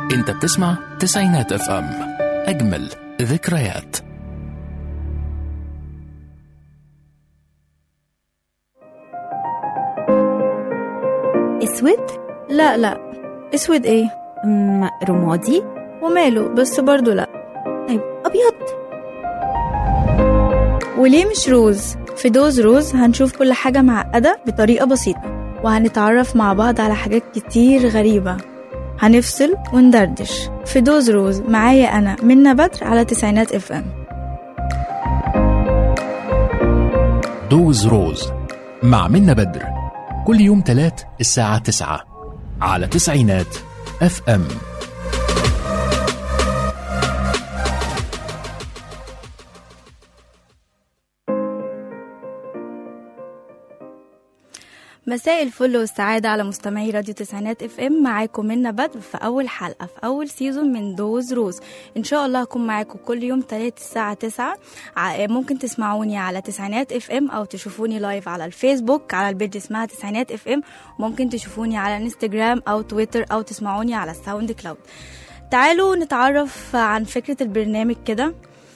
انت بتسمع تسعينات اف ام اجمل ذكريات اسود لا لا اسود ايه أم، رمادي وماله بس برضو لا طيب ابيض وليه مش روز في دوز روز هنشوف كل حاجة معقدة بطريقة بسيطة وهنتعرف مع بعض على حاجات كتير غريبة هنفصل وندردش في دوز روز معايا أنا منى بدر على تسعينات اف ام دوز روز مع منى بدر كل يوم تلات الساعة تسعة على تسعينات اف ام مساء الفل والسعادة على مستمعي راديو تسعينات اف ام معاكم منى بدر في أول حلقة في أول سيزون من دوز روز إن شاء الله هكون معاكم كل يوم تلات الساعة تسعة ع- ممكن تسمعوني على تسعينات اف ام أو تشوفوني لايف على الفيسبوك على البيج اسمها تسعينات اف ام ممكن تشوفوني على انستجرام أو تويتر أو تسمعوني على الساوند كلاود تعالوا نتعرف عن فكرة البرنامج كده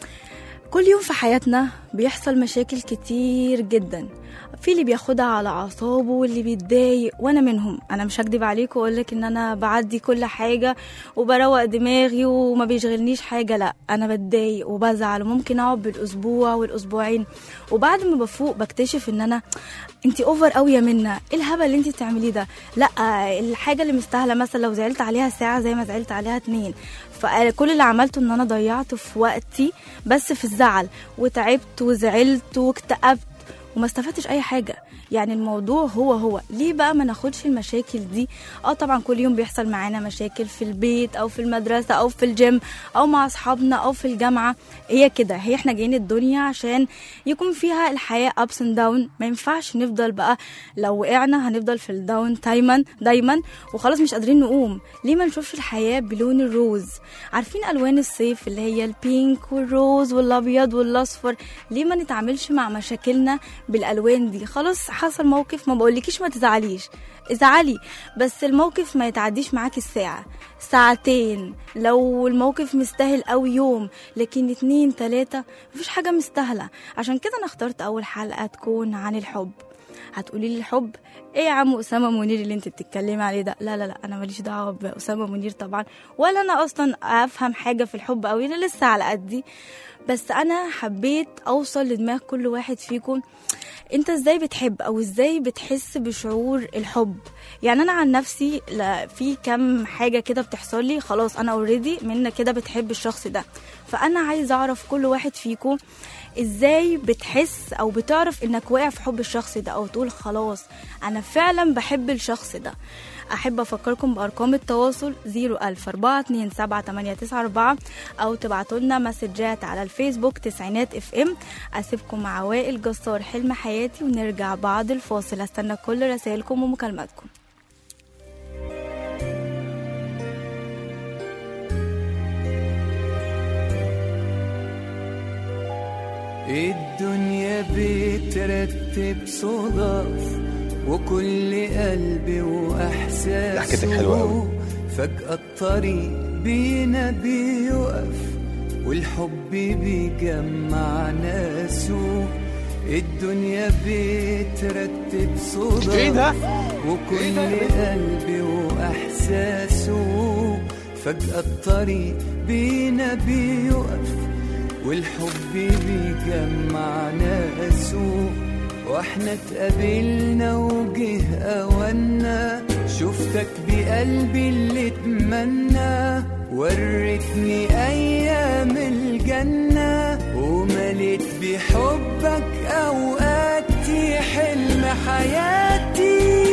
كل يوم في حياتنا بيحصل مشاكل كتير جدا في اللي بياخدها على اعصابه واللي بيتضايق وانا منهم انا مش هكدب عليكم واقول لك ان انا بعدي كل حاجه وبروق دماغي وما بيشغلنيش حاجه لا انا بتضايق وبزعل وممكن اقعد بالاسبوع والاسبوعين وبعد ما بفوق بكتشف ان انا انت اوفر قوي يا منى ايه الهبل اللي انت بتعمليه ده لا الحاجه اللي مستاهله مثلا لو زعلت عليها ساعه زي ما زعلت عليها اتنين فكل اللي عملته ان انا ضيعت في وقتي بس في الزعل وتعبت وزعلت واكتئبت وما استفدتش اي حاجه يعني الموضوع هو هو ليه بقى ما ناخدش المشاكل دي اه طبعا كل يوم بيحصل معانا مشاكل في البيت او في المدرسه او في الجيم او مع اصحابنا او في الجامعه هي كده هي احنا جايين الدنيا عشان يكون فيها الحياه ابس اند داون ما ينفعش نفضل بقى لو وقعنا هنفضل في الداون دايما دايما وخلاص مش قادرين نقوم ليه ما نشوفش الحياه بلون الروز عارفين الوان الصيف اللي هي البينك والروز والابيض والاصفر ليه ما نتعاملش مع مشاكلنا بالالوان دي خلاص حصل موقف ما بقولكيش ما تزعليش ازعلي بس الموقف ما يتعديش معاكي الساعة ساعتين لو الموقف مستاهل أو يوم لكن اتنين تلاتة مفيش حاجة مستاهلة عشان كده أنا اخترت أول حلقة تكون عن الحب هتقولي لي الحب ايه يا عم اسامه منير اللي انت بتتكلمي عليه ده لا لا لا انا ماليش دعوه باسامه منير طبعا ولا انا اصلا افهم حاجه في الحب قوي انا لسه على قدي بس انا حبيت اوصل لدماغ كل واحد فيكم انت ازاي بتحب او ازاي بتحس بشعور الحب يعني انا عن نفسي لا في كم حاجه كده بتحصل لي خلاص انا اوريدي من كده بتحب الشخص ده فانا عايزه اعرف كل واحد فيكم ازاي بتحس او بتعرف انك واقع في حب الشخص ده او تقول خلاص انا فعلا بحب الشخص ده احب افكركم بارقام التواصل 004278994 او تبعتوا لنا مسجات على الفيسبوك تسعينات اف ام اسيبكم مع وائل جسار حلم حياتي ونرجع بعد الفاصل استنى كل رسائلكم ومكالماتكم الدنيا بترتب صدف وكل قلب وإحساسه ضحكتك حلوة أوي. فجأة الطريق بينا بيقف والحب بيجمع ناسه الدنيا بترتب صدف إيه ده؟ وكل قلب وإحساسه فجأة الطريق بينا بيقف والحب بيجمع ناسه واحنا اتقابلنا وجه اونا شفتك بقلبي اللي اتمنى وريتني ايام الجنة ومليت بحبك اوقاتي حلم حياتي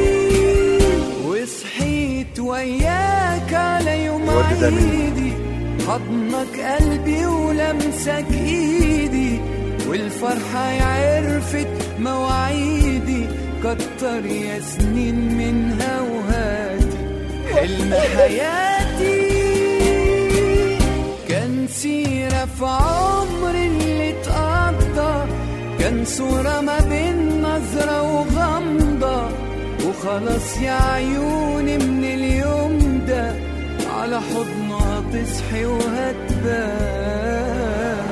وصحيت وياك على يوم الورد ده مني. عيدي حضنك قلبي ولمسك ايدي والفرحة عرفت مواعيدي كتر يا سنين منها وهاتي حلم حياتي كان سيرة في عمري اللي اتقضى كان صورة ما بين نظرة وغمضة وخلاص يا عيوني من اليوم ده على حضنها تصحي وهتبات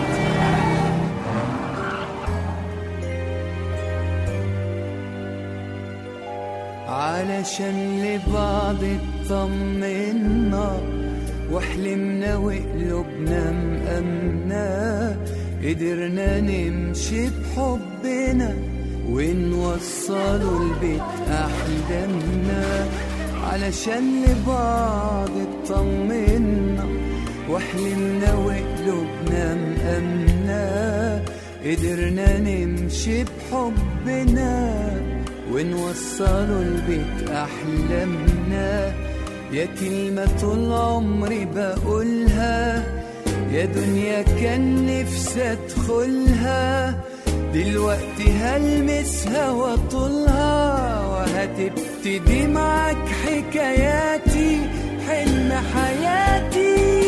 علشان لبعض اطمنا وحلمنا وقلوبنا مأمنة قدرنا نمشي بحبنا ونوصلوا البيت أحلامنا علشان لبعض اطمنا وحلمنا وقلوبنا مأمنة قدرنا نمشي بحبنا ونوصلوا البيت أحلامنا يا كلمة طول عمري بقولها يا دنيا كان نفسي أدخلها دلوقتي هلمسها واطولها وهتبتدي معاك حكاياتي حلم حياتي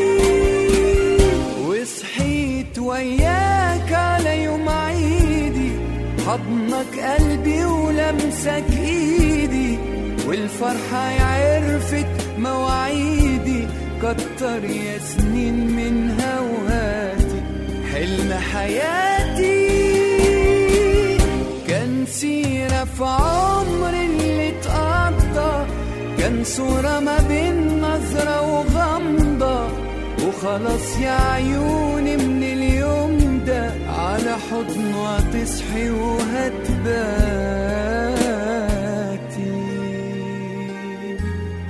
وصحيت وياك على يوم عيدي حضنك قلبي ولمسك ايدي والفرحة عرفت مواعيدي كتر يا سنين من هواتي حلم حياتي كان سيرة في عمري اللي اتقضى كان صورة ما بين نظرة وغمضة وخلاص يا عيوني من اليوم ده على حضنه هتصحي وهتباتي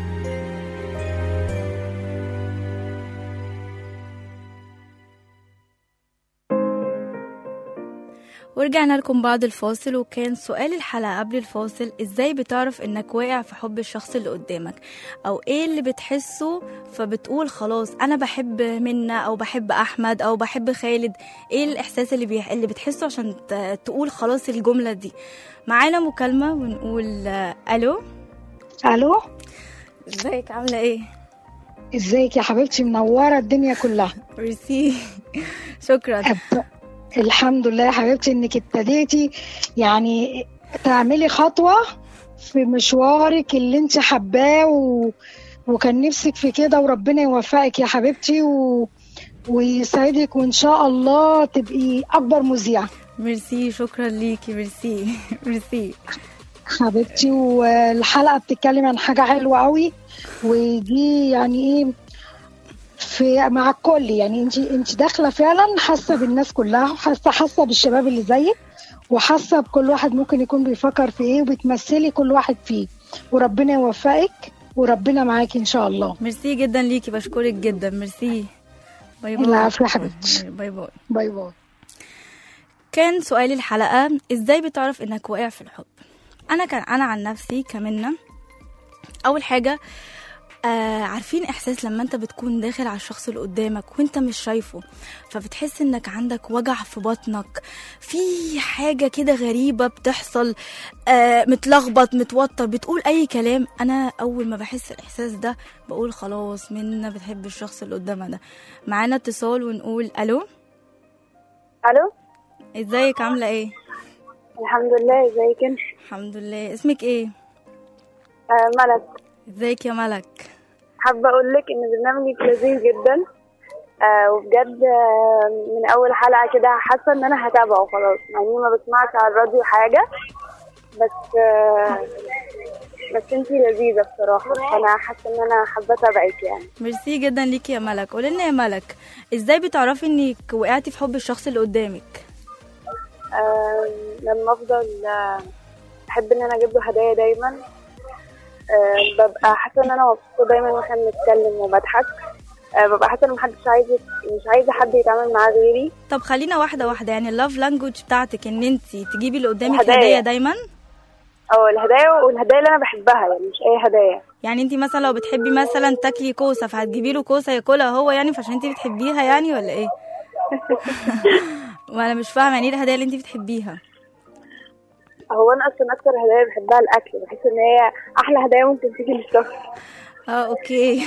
ورجعنا لكم بعد الفاصل وكان سؤال الحلقة قبل الفاصل ازاي بتعرف انك واقع في حب الشخص اللي قدامك او ايه اللي بتحسه فبتقول خلاص انا بحب منى او بحب احمد او بحب خالد ايه الاحساس اللي بيح... اللي بتحسه عشان ت... تقول خلاص الجملة دي معانا مكالمة ونقول آه، الو الو ازيك عاملة ايه ازيك يا حبيبتي منوره الدنيا كلها ميرسي شكرا الحمد لله يا حبيبتي انك ابتديتي يعني تعملي خطوه في مشوارك اللي انت حباه و... وكان نفسك في كده وربنا يوفقك يا حبيبتي و... ويسعدك وان شاء الله تبقي اكبر مذيعه ميرسي شكرا ليكي ميرسي ميرسي حبيبتي والحلقه بتتكلم عن حاجه حلوه قوي ودي يعني ايه في مع الكل يعني انت انت داخله فعلا حاسه بالناس كلها وحاسه حاسه بالشباب اللي زيك وحاسه بكل واحد ممكن يكون بيفكر في ايه وبتمثلي كل واحد فيه وربنا يوفقك وربنا معاكي ان شاء الله ميرسي جدا ليكي بشكرك جدا ميرسي باي باي العفو يا حبيبتي. باي باي باي باي كان سؤال الحلقة ازاي بتعرف انك واقع في الحب انا كان انا عن نفسي كمنة اول حاجة آه عارفين احساس لما انت بتكون داخل على الشخص اللي قدامك وانت مش شايفه فبتحس انك عندك وجع في بطنك في حاجة كده غريبة بتحصل آه متلخبط متوتر بتقول اي كلام انا اول ما بحس الاحساس ده بقول خلاص منا بتحب الشخص اللي قدامها ده معانا اتصال ونقول الو الو ازيك عاملة ايه الحمد لله ازيك انت الحمد لله اسمك ايه آه ملك ازيك يا ملك حابه اقول لك ان برنامجك لذيذ جدا آه وبجد آه من اول حلقه كده حاسه ان انا هتابعه خلاص مع اني ما بسمعش على الراديو حاجه بس آه بس انتي لذيذه بصراحه فانا حاسه ان انا حابه اتابعك يعني ميرسي جدا ليكي يا ملك قولي لنا يا ملك ازاي بتعرفي انك وقعتي في حب الشخص اللي قدامك آه لما افضل آه احب ان انا اجيب له هدايا دايما آه ببقى حاسه ان انا مبسوطه دايما واحنا بنتكلم وبضحك آه ببقى حاسه ان محدش عايز مش عايزه حد يتعامل معاه غيري طب خلينا واحده واحده يعني اللاف لانجوج بتاعتك ان انت تجيبي اللي قدامك هدايا. هدايا دايما او الهدايا والهدايا اللي انا بحبها يعني مش اي هدايا يعني انت مثلا لو بتحبي مثلا تاكلي كوسه فهتجيبي له كوسه ياكلها هو يعني فعشان انت بتحبيها يعني ولا ايه ما انا مش فاهمه يعني ايه الهدايا اللي انت بتحبيها هو انا اصلا اكتر هدايا بحبها الاكل بحس ان هي احلى هدايا ممكن تيجي للشخص اه اوكي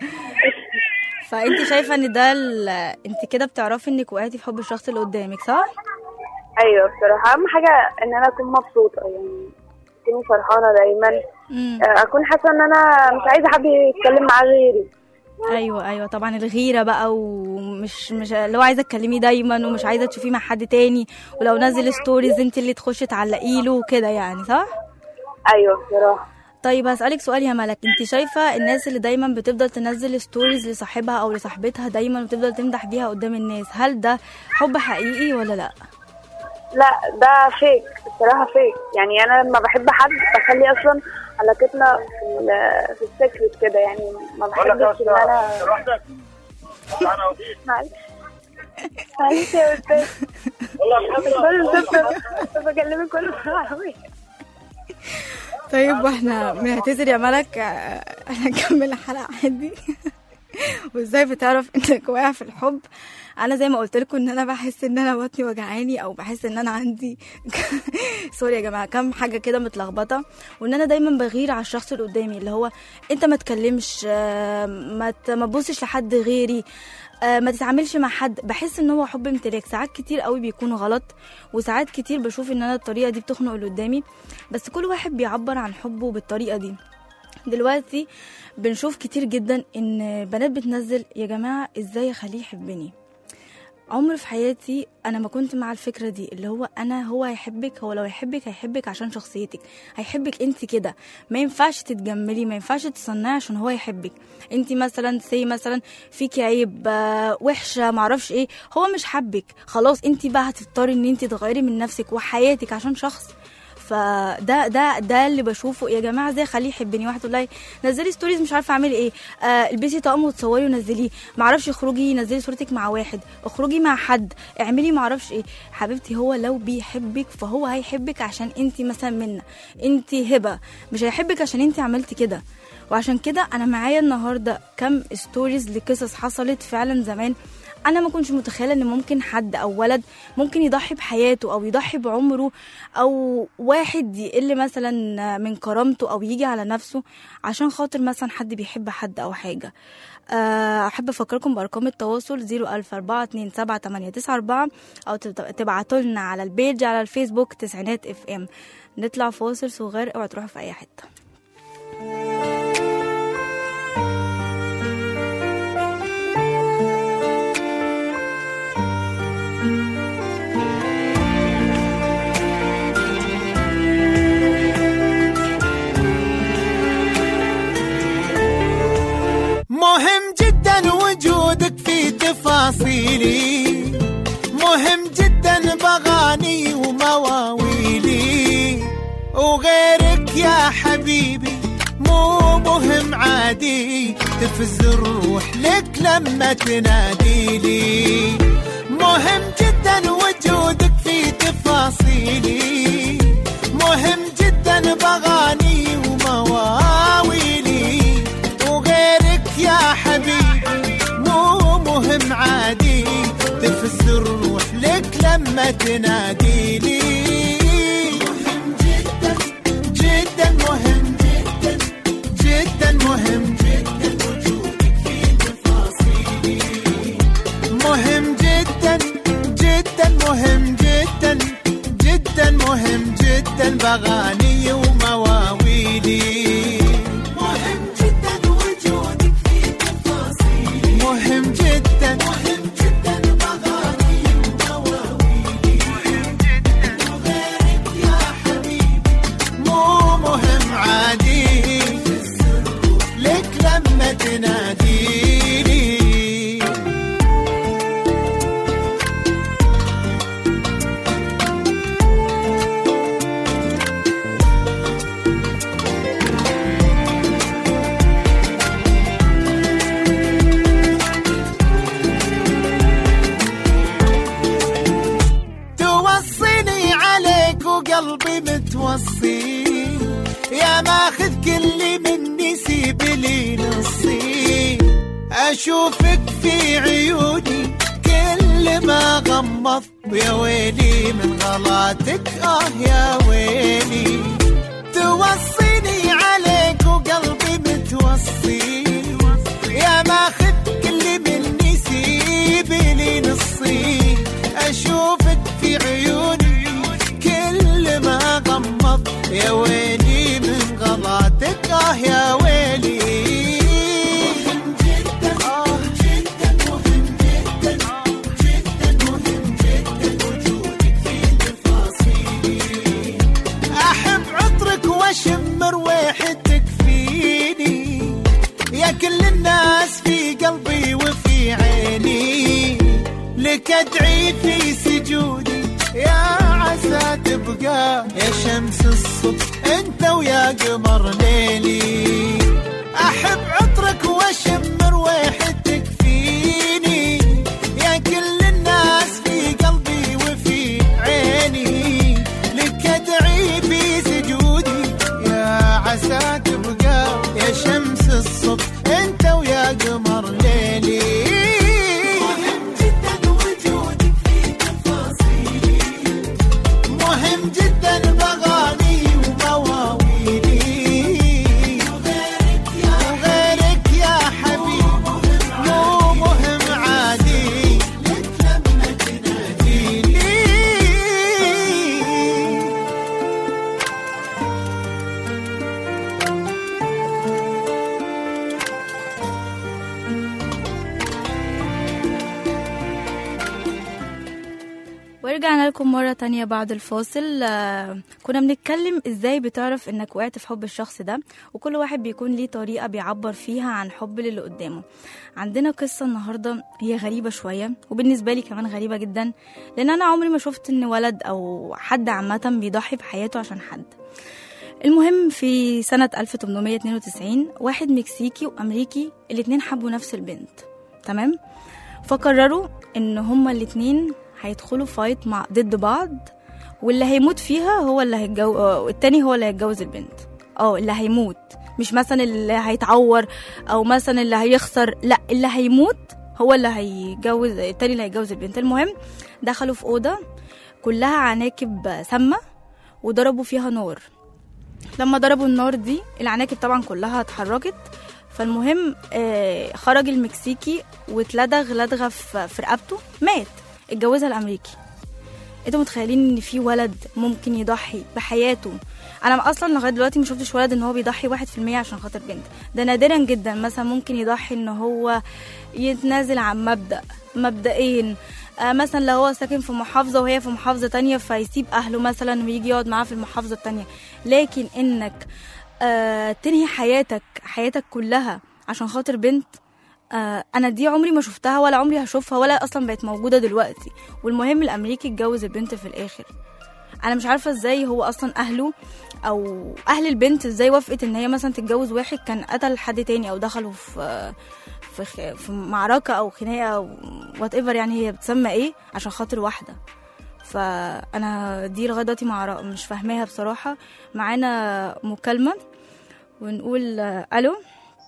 فانت شايفه ان ده ال... انت كده بتعرفي انك وقعتي في حب الشخص اللي قدامك صح ايوه بصراحه اهم حاجه ان انا اكون مبسوطه يعني اكون فرحانه دايما امم آه، اكون حاسه ان انا مش عايزه حد يتكلم معاه غيري ايوه ايوه طبعا الغيره بقى ومش مش اللي هو عايزه تكلميه دايما ومش عايزه تشوفيه مع حد تاني ولو نزل ستوريز انت اللي تخشي تعلقي له وكده يعني صح ايوه بصراحه طيب هسألك سؤال يا ملك انت شايفة الناس اللي دايما بتفضل تنزل ستوريز لصاحبها او لصاحبتها دايما وتفضل تمدح بيها قدام الناس هل ده حب حقيقي ولا لا لا ده فيك بصراحه فيك يعني انا لما بحب حد بخلي اصلا علاقتنا في ال- في السكرت كده يعني ما بحبش ان انا معلش معلش يا استاذ كل ده بكلمك كل عربي طيب واحنا بنعتذر يا ملك آه، احنا نكمل الحلقة عادي وازاي بتعرف انك واقع في الحب انا زي ما قلت لكم ان انا بحس ان انا بطني وجعاني او بحس ان انا عندي سوري يا جماعه كام حاجه كده متلخبطه وان انا دايما بغير على الشخص اللي قدامي اللي هو انت ما تكلمش آه، ما ت- ما تبصش لحد غيري آه، ما تتعاملش مع حد بحس ان هو حب امتلاك ساعات كتير قوي بيكون غلط وساعات كتير بشوف ان انا الطريقه دي بتخنق اللي قدامي بس كل واحد بيعبر عن حبه بالطريقه دي دلوقتي بنشوف كتير جدا ان بنات بتنزل يا جماعه ازاي اخليه يحبني عمر في حياتي انا ما كنت مع الفكره دي اللي هو انا هو هيحبك هو لو هيحبك هيحبك عشان شخصيتك هيحبك انت كده ما ينفعش تتجملي ما ينفعش تصنعي عشان هو يحبك انت مثلا سي مثلا فيكي عيب آه، وحشه معرفش ايه هو مش حبك خلاص انت بقى هتضطري ان انت تغيري من نفسك وحياتك عشان شخص فده ده ده اللي بشوفه يا جماعه ازاي اخليه يحبني واحد تقول لي نزلي ستوريز مش عارفه اعمل ايه آه البسي طقم وتصوري ونزليه معرفش اخرجي نزلي صورتك مع واحد اخرجي مع حد اعملي معرفش ايه حبيبتي هو لو بيحبك فهو هيحبك عشان انت مثلا منا انت هبه مش هيحبك عشان انت عملتي كده وعشان كده انا معايا النهارده كم ستوريز لقصص حصلت فعلا زمان انا ما كنتش متخيله ان ممكن حد او ولد ممكن يضحي بحياته او يضحي بعمره او واحد يقل مثلا من كرامته او يجي على نفسه عشان خاطر مثلا حد بيحب حد او حاجه آه، احب افكركم بارقام التواصل 004278994 او تبعتوا لنا على البيج على الفيسبوك تسعينات اف ام نطلع فاصل صغير اوعى تروحوا في اي حته مهم جدا وجودك في تفاصيلي مهم جدا بغاني ومواويلي وغيرك يا حبيبي مو مهم عادي تفز الروح لك لما تناديلي مهم جدا وجودك في تفاصيلي مهم جدا بغاني ومواويلي وغيرك يا حبيبي مو مهم عادي تفز الروح لك لما تناديلي مهم جدا جدا مهم جدا جدا مهم جدا وجودك في تفاصيلي مهم جدا جدا مهم جدا جدا مهم جدا بغاني ومواويلي مهم جدا وجودك في تفاصيلي مهم جدا مهم جدا بغاني ومواويلي مهم جدا وغيرك يا حبيبي مو مهم عادي لك لما تناديلي توصيني عليك وقلبي متوصي يا ماخذ كل مني سيب لي نصي اشوفك في عيوني كل ما غمض يا ويلي من غلاتك اه يا ويلي توصيني عليك وقلبي متوصي يا ماخذ كل مني سيب لي نصي اشوفك في عيوني كل ما غمض يا ويلي من غلاتك اه يا ويلي مهم جدا واشم رويحتك فيني يا كل الناس في قلبي وفي عيني لك ادعي في سجودي يا عسى تبقى يا شمس الصبح انت ويا قمر ليلي احب عطرك واشم رويحتك فيني يا كل الناس في قلبي وفي عيني لك ادعي في سجودي يا عسى تبقى يا شمس الصبح انت ويا قمر ليلي مهم جدا وجودك في تفاصيلي مهم جدا بغاني ومواويلي وغيرك يا وغيرك يا حبيبي مو مهم عادي لك لما تناديني ورجعنا لكم مرة تانية بعد الفاصل آه، كنا بنتكلم ازاي بتعرف انك وقعت في حب الشخص ده وكل واحد بيكون ليه طريقة بيعبر فيها عن حب للي قدامه عندنا قصة النهاردة هي غريبة شوية وبالنسبة لي كمان غريبة جدا لان انا عمري ما شفت ان ولد او حد عامة بيضحي بحياته عشان حد المهم في سنة 1892 واحد مكسيكي وأمريكي الاتنين حبوا نفس البنت تمام فقرروا ان هما الاتنين هيدخلوا فايت مع ضد بعض واللي هيموت فيها هو اللي هيتجو... آه، التاني هو اللي هيتجوز البنت اه اللي هيموت مش مثلا اللي هيتعور او مثلا اللي هيخسر لا اللي هيموت هو اللي هيجوز التاني اللي هيجوز البنت المهم دخلوا في اوضه كلها عناكب سامه وضربوا فيها نار لما ضربوا النار دي العناكب طبعا كلها اتحركت فالمهم آه، خرج المكسيكي واتلدغ لدغه في في رقبته مات اتجوزها الامريكي انتوا متخيلين ان في ولد ممكن يضحي بحياته انا اصلا لغايه دلوقتي ما شفتش ولد ان هو بيضحي واحد في المية عشان خاطر بنت ده نادرا جدا مثلا ممكن يضحي ان هو يتنازل عن مبدا مبدئين آه مثلا لو هو ساكن في محافظة وهي في محافظة تانية فيسيب أهله مثلا ويجي يقعد معاه في المحافظة التانية لكن إنك آه تنهي حياتك حياتك كلها عشان خاطر بنت آه انا دي عمري ما شفتها ولا عمري هشوفها ولا اصلا بقت موجوده دلوقتي والمهم الامريكي اتجوز البنت في الاخر انا مش عارفه ازاي هو اصلا اهله او اهل البنت ازاي وافقت ان هي مثلا تتجوز واحد كان قتل حد تاني او دخلوا في في خ- في معركه او خناقه او وات ايفر يعني هي بتسمى ايه عشان خاطر واحده فانا دي لغايه دلوقتي معر- مش فاهماها بصراحه معانا مكالمه ونقول آه، الو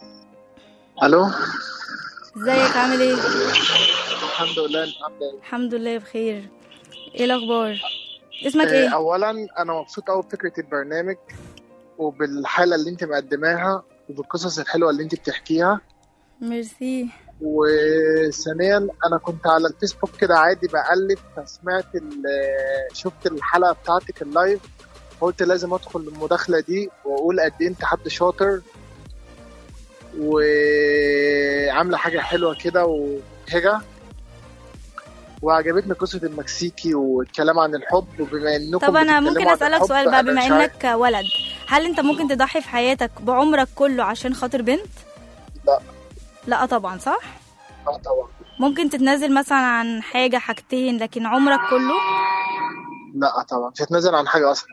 الو ازيك عامل ايه الحمد لله انت عامله ايه الحمد لله بخير ايه الاخبار اسمك آه، ايه اولا انا مبسوط قوي بفكره البرنامج وبالحاله اللي انت مقدماها وبالقصص الحلوه اللي انت بتحكيها ميرسي وثانيا انا كنت على الفيسبوك كده عادي بقلب فسمعت ال- شفت الحلقه بتاعتك اللايف قلت لازم ادخل المداخله دي واقول قد ايه انت حد شاطر وعامله حاجه حلوه كده ومبهجه وعجبتني قصه المكسيكي والكلام عن الحب وبما انكم طب انا بتتكلموا ممكن عن اسالك الحب، سؤال بقى أنا بما مش عارف- انك ولد هل انت ممكن تضحي في حياتك بعمرك كله عشان خاطر بنت لا. لا طبعا صح اه طبعا ممكن تتنازل مثلا عن حاجه حاجتين لكن عمرك كله لا طبعا مش هتنزل عن حاجه اصلا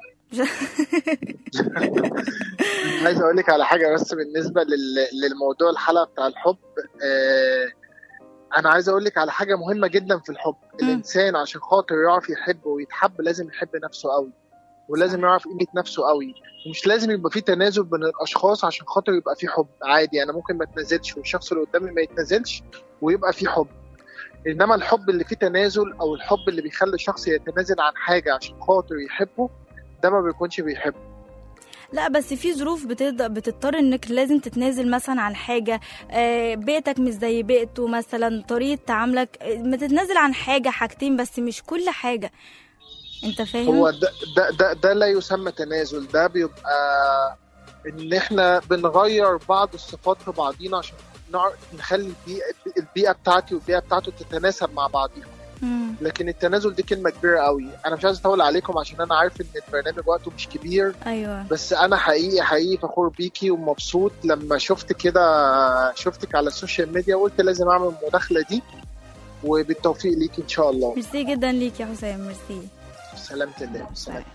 عايز اقول لك على حاجه بس بالنسبه لل... للموضوع الحلقه بتاع الحب آه... انا عايز اقول لك على حاجه مهمه جدا في الحب الانسان عشان خاطر يعرف يحب ويتحب لازم يحب نفسه قوي ولازم يعرف قيمه نفسه قوي ومش لازم يبقى في تنازل بين الاشخاص عشان خاطر يبقى في حب عادي انا ممكن ما اتنازلش والشخص اللي قدامي ما يتنازلش ويبقى في حب انما الحب اللي فيه تنازل او الحب اللي بيخلي الشخص يتنازل عن حاجه عشان خاطر يحبه ده ما بيكونش بيحب لا بس في ظروف بتقدر بتضطر انك لازم تتنازل مثلا عن حاجه آه، بيئتك مش زي بيئته مثلا طريقه تعاملك آه، ما تتنازل عن حاجه حاجتين بس مش كل حاجه انت فاهم هو ده ده ده, ده لا يسمى تنازل ده بيبقى ان احنا بنغير بعض الصفات في بعضينا عشان نعرف نخلي البيئه البيئه بتاعتي والبيئه بتاعته تتناسب مع بعضيها مم. لكن التنازل دي كلمه كبيره قوي انا مش عايز اطول عليكم عشان انا عارف ان البرنامج وقته مش كبير ايوه بس انا حقيقي حقيقي فخور بيكي ومبسوط لما شفت كده شفتك على السوشيال ميديا وقلت لازم اعمل المداخله دي وبالتوفيق ليكي ان شاء الله ميرسي جدا ليك يا حسام ميرسي سلامة الله سلامة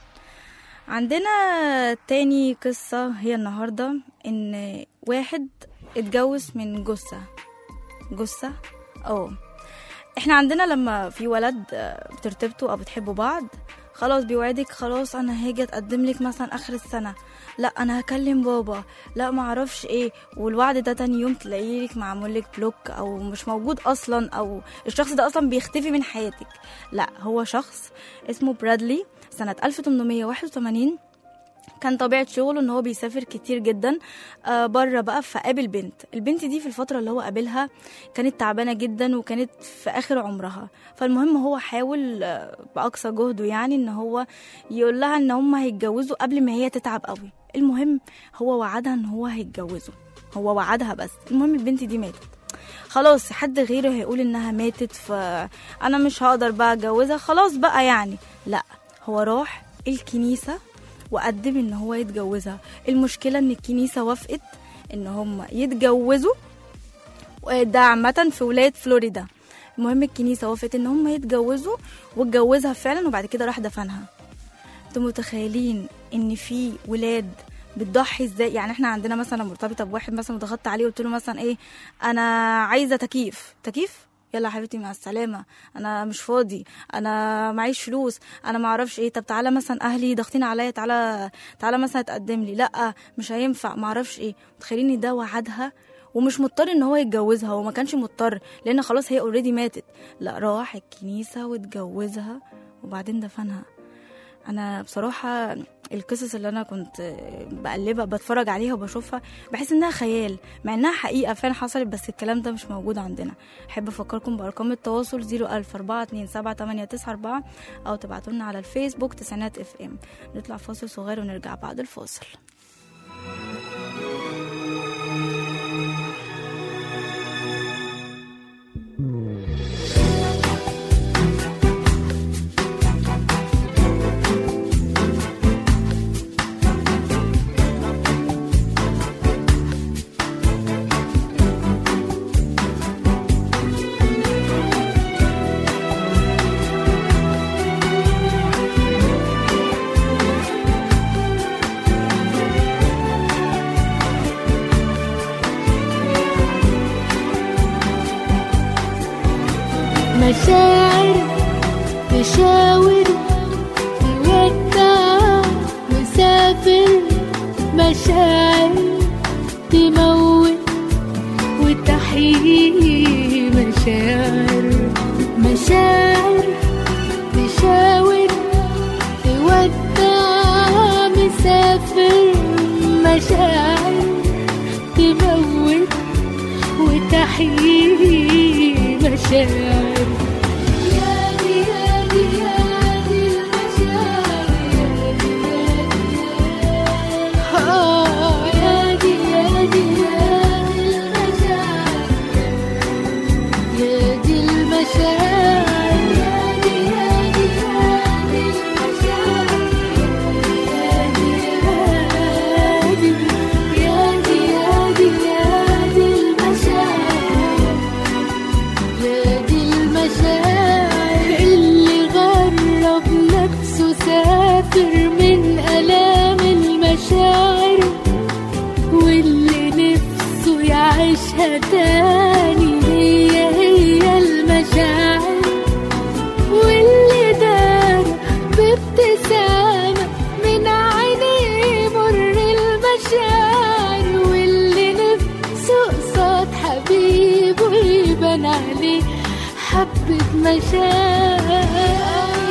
عندنا تاني قصة هي النهاردة إن واحد اتجوز من جثة جثة اه احنا عندنا لما في ولد آه، بترتبطوا او بتحبوا بعض خلاص بيوعدك خلاص انا هاجي اتقدم لك مثلا اخر السنه لا انا هكلم بابا لا ما اعرفش ايه والوعد ده تاني يوم تلاقيه لك معمول لك بلوك او مش موجود اصلا او الشخص ده اصلا بيختفي من حياتك لا هو شخص اسمه برادلي سنه 1881 كان طبيعة شغله ان هو بيسافر كتير جدا آه بره بقى فقابل بنت البنت دي في الفترة اللي هو قابلها كانت تعبانة جدا وكانت في اخر عمرها فالمهم هو حاول آه باقصى جهده يعني ان هو يقول لها ان هم هيتجوزوا قبل ما هي تتعب قوي المهم هو وعدها ان هو هيتجوزوا هو وعدها بس المهم البنت دي ماتت خلاص حد غيره هيقول انها ماتت فانا مش هقدر بقى اتجوزها خلاص بقى يعني لا هو راح الكنيسة وقدم ان هو يتجوزها المشكلة ان الكنيسة وافقت ان هم يتجوزوا ده عامة في ولاية فلوريدا المهم الكنيسة وافقت ان هم يتجوزوا واتجوزها فعلا وبعد كده راح دفنها انتوا متخيلين ان في ولاد بتضحي ازاي يعني احنا عندنا مثلا مرتبطه بواحد مثلا وضغطت عليه وقلت له مثلا ايه انا عايزه تكييف تكييف يلا يا حبيبتي مع السلامه انا مش فاضي انا معيش فلوس انا ما اعرفش ايه طب تعالى مثلا اهلي ضاغطين عليا تعالى تعالى مثلا تقدم لي لا مش هينفع ما اعرفش ايه متخيلين ان ده وعدها ومش مضطر ان هو يتجوزها هو ما كانش مضطر لان خلاص هي اوريدي ماتت لا راح الكنيسه واتجوزها وبعدين دفنها انا بصراحه القصص اللي انا كنت بقلبها بتفرج عليها وبشوفها بحس انها خيال مع انها حقيقه فعلا حصلت بس الكلام ده مش موجود عندنا احب افكركم بارقام التواصل 01000 427 او تبعتوا لنا على الفيسبوك تسعينات اف ام نطلع فاصل صغير ونرجع بعد الفاصل مشاعر تشاور تودع مسافر مشاعر تموت وتحيي مشاعر مشاعر تشاور تودع مسافر مشاعر تموت وتحيي مشاعر يا دي يا دي يا دي المشاعر آه، يا دي يا دي يا دي المشاعر يا دي المشاعر يا دي يا دي يا دي المشاعر يا دي يا دي يا دي يا دي يا دي المشاعر يا دي المشاعر اللي غرب نفسه سافر من آلام المشاعر واللي نفسه يعيشها تاني هي هي المشاعر واللي دار بابتسامة من عينيه مر المشاعر واللي نفسه قصاد حبيبه يبان عليه حبة مشاعر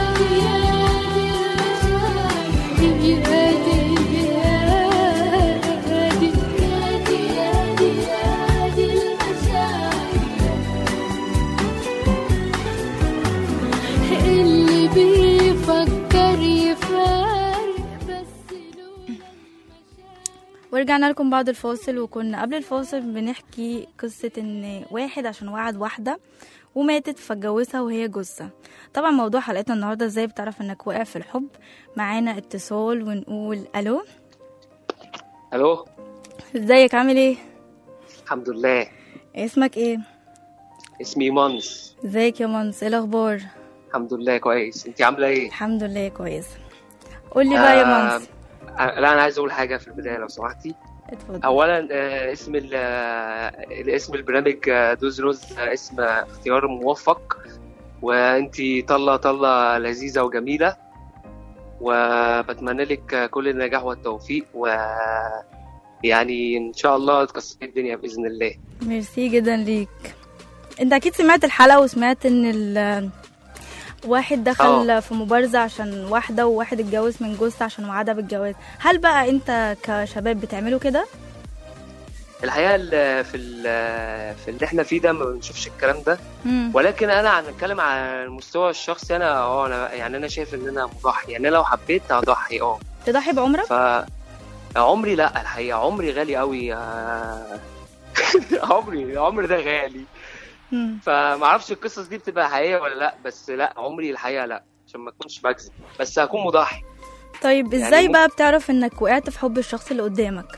اللي بيفكر يفارق بس له ورجعنا لكم بعد الفاصل وكنا قبل الفاصل بنحكي قصة ان واحد عشان وعد واحدة وماتت فاتجوزها وهي جثة طبعا موضوع حلقتنا النهاردة ازاي بتعرف انك واقع في الحب معانا اتصال ونقول الو الو ازيك عامل ايه الحمد لله اسمك ايه اسمي مانس ازيك يا منس ايه الاخبار الحمد لله كويس انت عامله ايه الحمد لله كويس قولي بقى يا آه، منس آه، لا انا عايز اقول حاجه في البدايه لو سمحتي اتفضل اولا آه، اسم ال- آه، اسم البرنامج آه، دوز روز آه، اسم اختيار موفق وانت طلة طلة لذيذة وجميلة وبتمنى لك آه، كل النجاح والتوفيق و يعني ان شاء الله تكسري الدنيا باذن الله ميرسي جدا ليك انت اكيد سمعت الحلقة وسمعت ان ال واحد دخل اه. في مبارزة عشان واحدة وواحد اتجوز من جوزته عشان وعدها بالجواز هل بقى انت كشباب بتعملوا كده؟ الحقيقه ال- في ال- في اللي احنا فيه ده ما بنشوفش الكلام ده مم. ولكن انا هنتكلم على المستوى الشخصي انا اه انا يعني انا شايف ان انا مضحي يعني أنا لو حبيت هضحي اه تضحي بعمرك؟ ف عمري لا الحقيقه عمري غالي قوي آه، عمري عمري ده غالي مم. فمعرفش القصص دي بتبقى حقيقيه ولا لا بس لا عمري الحقيقه لا عشان ما اكونش بكذب بس هكون مضحي طيب يعني ازاي ممكن- بقى بتعرف انك وقعت في حب الشخص اللي قدامك؟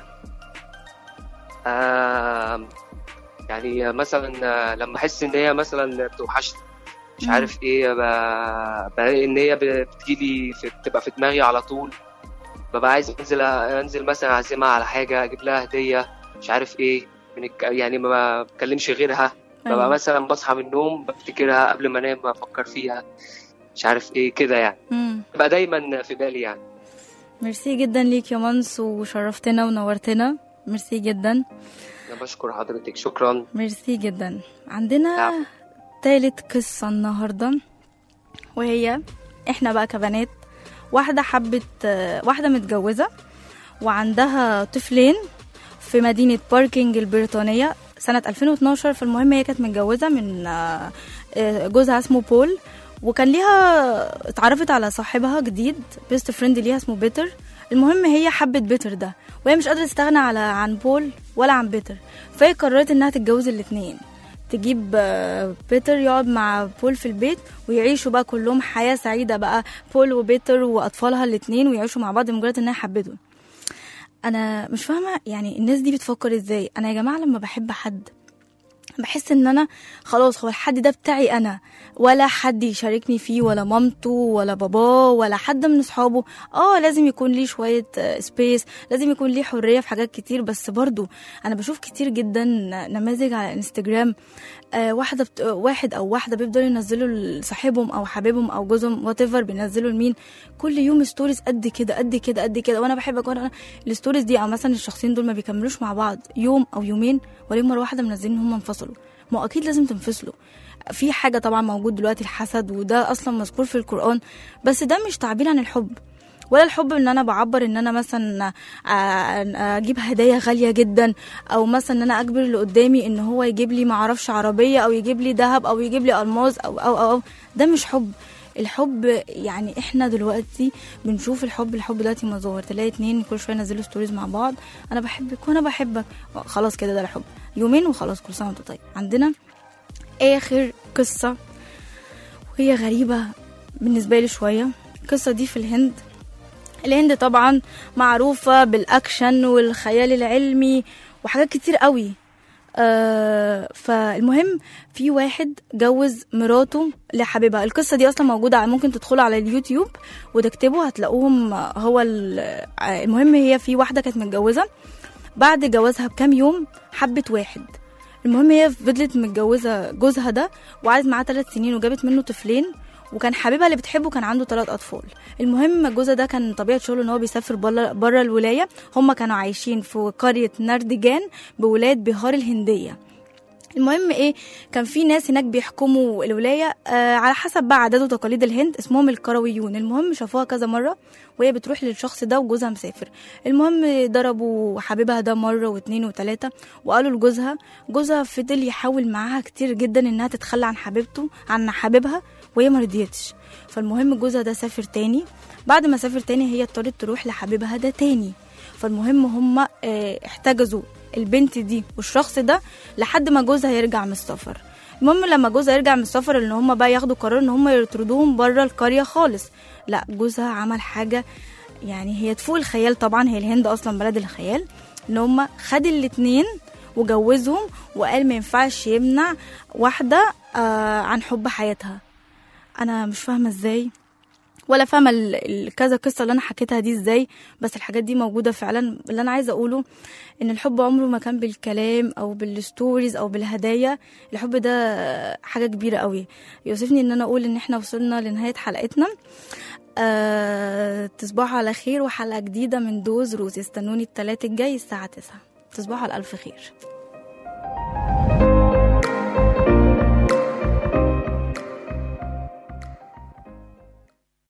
آه يعني مثلا آه، لما احس ان هي مثلا بتوحشني مش مم. عارف ايه ب- بلاقي ان هي بتجيلي في بتبقى في دماغي على طول ببقى عايز انزل انزل مثلا اعزمها على حاجه اجيب لها هديه مش عارف ايه بنك... يعني ما بكلمش غيرها أيوة. ببقى مثلا بصحى من النوم بفتكرها قبل ما انام بفكر فيها مش عارف ايه كده يعني مم. بقى دايما في بالي يعني ميرسي جدا ليك يا منس وشرفتنا ونورتنا ميرسي جدا انا بشكر حضرتك شكرا ميرسي جدا عندنا نعم. تالت قصة النهاردة وهي احنا بقى كبنات واحدة حبت آه، واحدة متجوزة وعندها طفلين في مدينة باركينج البريطانية سنة 2012 فالمهم هي كانت متجوزة من آه، آه، جوزها اسمه بول وكان ليها اتعرفت على صاحبها جديد بيست فريند ليها اسمه بيتر المهم هي حبت بيتر ده وهي مش قادرة تستغنى على عن بول ولا عن بيتر فهي قررت انها تتجوز الاتنين تجيب آه، بيتر يقعد مع بول في البيت ويعيشوا بقى كلهم حياة سعيدة بقى بول وبيتر وأطفالها الاتنين ويعيشوا مع بعض مجرد إنها حبته أنا مش فاهمة يعني الناس دي بتفكر إزاي أنا يا جماعة لما بحب حد بحس ان انا خلاص هو الحد ده بتاعي انا ولا حد يشاركني فيه ولا مامته ولا باباه ولا حد من اصحابه اه لازم يكون ليه شويه سبيس لازم يكون ليه حريه في حاجات كتير بس برضو انا بشوف كتير جدا نماذج على انستجرام آه واحده بت... واحد او واحده بيفضلوا ينزلوا لصاحبهم او حبيبهم او جوزهم وات ايفر بينزلوا لمين كل يوم ستوريز قد كده قد كده قد كده وانا بحبك وانا الستوريز دي او مثلا الشخصين دول ما بيكملوش مع بعض يوم او يومين ولا مره واحده منزلين ان هم انفصلوا ما هو اكيد لازم تنفصلوا في حاجه طبعا موجود دلوقتي الحسد وده اصلا مذكور في القران بس ده مش تعبير عن الحب ولا الحب ان انا بعبر ان انا مثلا اجيب هدايا غاليه جدا او مثلا ان انا اجبر اللي قدامي ان هو يجيب لي معرفش عربيه او يجيب لي ذهب او يجيب لي الماظ أو, او او او ده مش حب الحب يعني احنا دلوقتي بنشوف الحب الحب دلوقتي مظاهر تلاقي اتنين كل شويه ينزلوا ستوريز مع بعض انا بحبك وانا بحبك خلاص كده ده الحب يومين وخلاص كل سنه وانت طيب عندنا اخر قصه وهي غريبه بالنسبه لي شويه القصه دي في الهند الهند طبعا معروفه بالاكشن والخيال العلمي وحاجات كتير قوي آه فالمهم في واحد جوز مراته لحبيبها القصة دي أصلا موجودة ممكن تدخلوا على اليوتيوب وتكتبوا هتلاقوهم هو المهم هي في واحدة كانت متجوزة بعد جوازها بكام يوم حبت واحد المهم هي فضلت متجوزة جوزها ده وقعدت معاه ثلاث سنين وجابت منه طفلين وكان حبيبها اللي بتحبه كان عنده ثلاث اطفال المهم جوزها ده كان طبيعه شغله ان هو بيسافر بره الولايه هم كانوا عايشين في قريه نردجان بولايه بيهار الهنديه المهم ايه كان في ناس هناك بيحكموا الولايه آه على حسب بقى عادات وتقاليد الهند اسمهم الكرويون المهم شافوها كذا مره وهي بتروح للشخص ده وجوزها مسافر المهم ضربوا حبيبها ده مره واتنين وتلاته وقالوا لجوزها جوزها فضل يحاول معاها كتير جدا انها تتخلى عن حبيبته عن حبيبها وهي ما رضيتش فالمهم جوزها ده سافر تاني بعد ما سافر تاني هي اضطرت تروح لحبيبها ده تاني فالمهم هم آه، احتجزوا البنت دي والشخص ده لحد ما جوزها يرجع من السفر المهم لما جوزها يرجع من السفر ان هم بقى ياخدوا قرار ان هم يطردوهم بره القريه خالص لا جوزها عمل حاجه يعني هي تفوق الخيال طبعا هي الهند اصلا بلد الخيال ان هم خد الاتنين وجوزهم وقال ما ينفعش يمنع واحده آه عن حب حياتها انا مش فاهمه ازاي ولا فاهمه ال- ال- كذا قصه اللي انا حكيتها دي ازاي بس الحاجات دي موجوده فعلا اللي انا عايزه اقوله ان الحب عمره ما كان بالكلام او بالستوريز او بالهدايا الحب ده حاجه كبيره قوي يوسفني ان انا اقول ان احنا وصلنا لنهايه حلقتنا أه تصبحوا على خير وحلقه جديده من دوز روز استنوني التلات الجاي الساعه 9 تصبحوا على الف خير